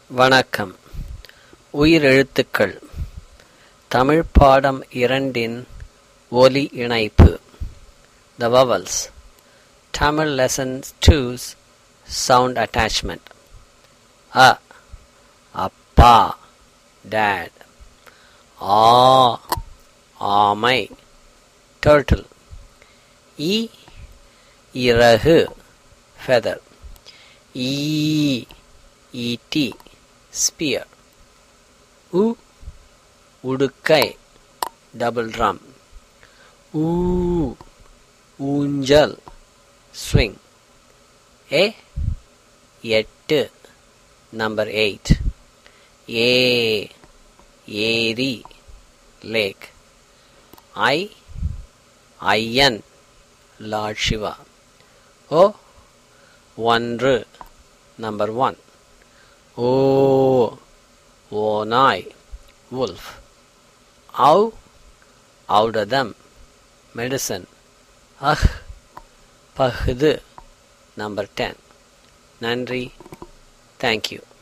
வணக்கம் உயிரெழுத்துக்கள் தமிழ் பாடம் இரண்டின் ஒலி இணைப்பு the vowels Tamil lesson two's sound attachment அ அப்பா டேட் ஆ ஆமை டர்ட்டில் இ இறகு feather E E.T. Spear. U உடுக்கை double drum. ஊ ஊஞ்சல் swing. ஏ எட்டு number eight. ஏ ஏரி lake. ஐ ஐயன் Lord Shiva. ஓ ஒன்று நம்பர் ஒன் ஓ ஓநாய் wolf அவ் ஔடதம் மெடிசன் அஹ் பஹ்து நம்பர் டென் நன்றி தேங்க்யூ